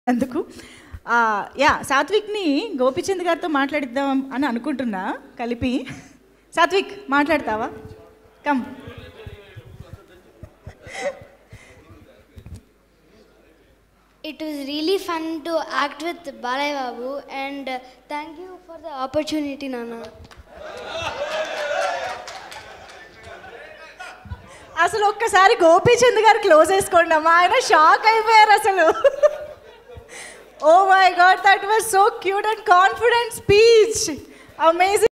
అందుకు ఆ, యా సాత్విక్ని గోపిచంద్ గారితో మాట్లాడిద్దాం అని అనుకుంటున్నా కలిపి సాత్విక్ మాట్లాడతావా come It was really fun to act with Balai Babu and uh, thank you for the opportunity, Nana. అసలు ఒక్కసారి గోపీచంద్ గారు క్లోజ్ చేసుకోండి అమ్మా ఆయన షాక్ అయిపోయారు అసలు oh my god that was so cute and confident speech amazing